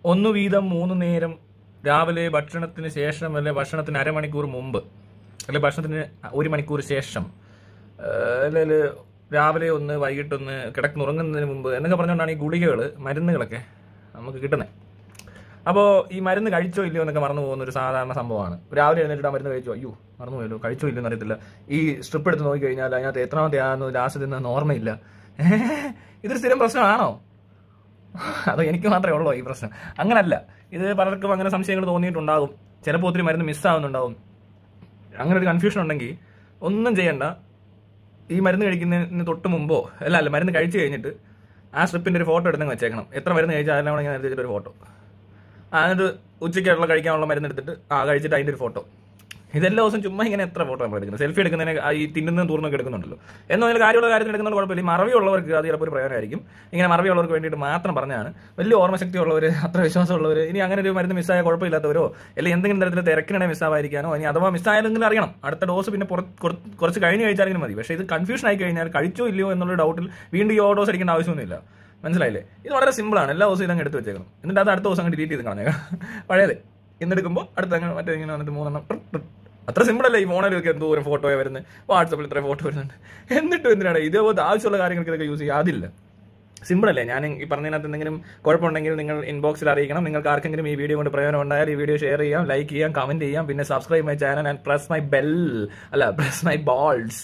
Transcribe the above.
ഒന്ന് വീതം മൂന്ന് നേരം രാവിലെ ഭക്ഷണത്തിന് ശേഷം അല്ലെ ഭക്ഷണത്തിന് അരമണിക്കൂർ മുമ്പ് അല്ലെ ഭക്ഷണത്തിന് ഒരു മണിക്കൂർ ശേഷം അല്ലെങ്കിൽ രാവിലെ ഒന്ന് വൈകിട്ടൊന്ന് കിടക്കുന്നുറങ്ങുന്നതിന് മുമ്പ് എന്നൊക്കെ പറഞ്ഞുകൊണ്ടാണ് ഈ ഗുളികകൾ മരുന്നുകളൊക്കെ നമുക്ക് കിട്ടുന്നത് അപ്പോൾ ഈ മരുന്ന് കഴിച്ചോ ഇല്ലയോ എന്നൊക്കെ മറന്നു പോകുന്ന ഒരു സാധാരണ സംഭവമാണ് രാവിലെ എഴുന്നേറ്റ് ആ മരുന്ന് കഴിച്ചോ അയ്യോ മറന്നു പോയല്ലോ കഴിച്ചോ ഇല്ലയോ എന്നറിയത്തില്ല ഈ സ്ട്രിപ്പ് എടുത്ത് നോക്കി കഴിഞ്ഞാൽ അതിനകത്ത് എത്രാമത്തെ ആണെന്ന് ലാസ്റ്റ് തിന്ന ഓർമ്മയില്ല ഇതൊരു സ്ഥിരം പ്രശ്നമാണോ അതോ എനിക്ക് മാത്രമേ ഉള്ളൂ ഈ പ്രശ്നം അങ്ങനല്ല ഇത് പലർക്കും അങ്ങനെ സംശയങ്ങൾ തോന്നിയിട്ടുണ്ടാകും ചിലപ്പോൾ ഒത്തിരി മരുന്ന് മിസ്സാവുന്നുണ്ടാവും അങ്ങനെ ഒരു കൺഫ്യൂഷൻ ഉണ്ടെങ്കിൽ ഒന്നും ചെയ്യണ്ട ഈ മരുന്ന് കഴിക്കുന്നതിന് തൊട്ട് മുമ്പോ അല്ല അല്ല മരുന്ന് കഴിച്ചു കഴിഞ്ഞിട്ട് ആ സ്ട്രിപ്പിന്റെ ഒരു ഫോട്ടോ എടുത്തങ്ങ് വെച്ചേക്കണം എത്ര മരുന്ന് കഴിച്ചാൽ അതിലാണ് ഞാൻ എടുത്തിട്ട് ഒരു ഫോട്ടോ എന്നിട്ട് ഉച്ചയ്ക്കുള്ള കഴിക്കാനുള്ള മരുന്ന് എടുത്തിട്ട് ആ കഴിച്ചിട്ട് അതിന്റെ ഒരു ഫോട്ടോ ഇതെല്ലാ ദിവസം ചുമ്മാ ഇങ്ങനെ എത്ര ഫോട്ടോ നമ്മൾ എടുക്കുന്നത് സെൽഫി എടുക്കുന്നതിന് ആ ഈ തിന്നുന്നതും തൂർന്നൊക്കെ എടുക്കുന്നുണ്ടല്ലോ എന്നാൽ അതിൽ കാര്യമുള്ള കാര്യത്തിന് എടുക്കുന്നത് കുഴപ്പമില്ല ഈ മറവിയുള്ളവർക്ക് അത് ചിലപ്പോൾ ഒരു പ്രയോജനമായിരിക്കും ഇങ്ങനെ മറവിയുള്ളവർക്ക് വേണ്ടിയിട്ട് മാത്രം പറഞ്ഞാണ് വലിയ ഓർമ്മശക്തി ഉള്ളവർ അത്ര വിശ്വാസമുള്ളവർ ഇനി അങ്ങനെ ഒരു മരുന്ന് മിസ്സായ കുഴപ്പമില്ലാത്തവരോ അല്ലെങ്കിൽ എന്തെങ്കിലും തരത്തിൽ തിരക്കിനിടെ മിസ്സാവായിരിക്കാനോ ഇനി അഥവാ മിസ്സായാലെങ്കിലും അറിയണം അടുത്ത ഡോസ് പിന്നെ പുറ- കുറ- കുറച്ച് കഴിഞ്ഞ് കഴിച്ചാലെങ്കിലും മതി പക്ഷേ ഇത് കൺഫ്യൂഷൻ ആയി കഴിഞ്ഞാൽ കഴിച്ചോ ഇല്ലയോ എന്നുള്ള ഡൗട്ടിൽ വീണ്ടും ഈ ഓ ഡോസ് അടിക്കേണ്ട ആവശ്യമൊന്നുമില്ല മനസ്സിലായില്ലേ ഇത് വളരെ സിമ്പിളാണ് എല്ലാ ദിവസവും ഇതങ്ങ് എടുത്ത് വെച്ചേക്കണം എന്നിട്ട് അത് അടുത്ത ദിവസം അങ്ങ് ഡിലീറ്റ് ചെയ്ത് കളഞ്ഞേക്കാം പഴയത് ഇന്നെടുക്കുമ്പോൾ അടുത്ത അങ്ങനെ മറ്റേ ഇങ്ങനെ വന്നിട്ട് മൂന്നെണ്ണം ടിർ ടിർ. അത്ര സിമ്പിൾ അല്ലേ ഈ ഫോണിലൊക്കെ എന്തോരം ഫോട്ടോ വരുന്നത് വാട്സപ്പിൽ ഇത്രയും ഫോട്ടോ വരുന്നുണ്ട് എന്നിട്ടും എന്തിനാണ് ഇതേപോലത്തെ ആവശ്യമുള്ള കാര്യങ്ങൾക്ക് ഇതൊക്കെ യൂസ് ചെയ്യുക അതില്ല സിമ്പിൾ അല്ലേ ഞാൻ ഈ പറഞ്ഞതിനകത്ത് എന്തെങ്കിലും കുഴപ്പമുണ്ടെങ്കിൽ നിങ്ങൾ ഇൻബോക്സിൽ അറിയിക്കണം നിങ്ങൾക്ക് ആർക്കെങ്കിലും ഈ വീഡിയോ കൊണ്ട് പ്രയോജനം ഉണ്ടായാൽ ഈ വീഡിയോ ഷെയർ ചെയ്യാം ലൈക്ക് ചെയ്യാം കമന്റ് ചെയ്യാം പിന്നെ subscribe my channel and press my bell അല്ല പ്രസ് മൈ ബോൾസ്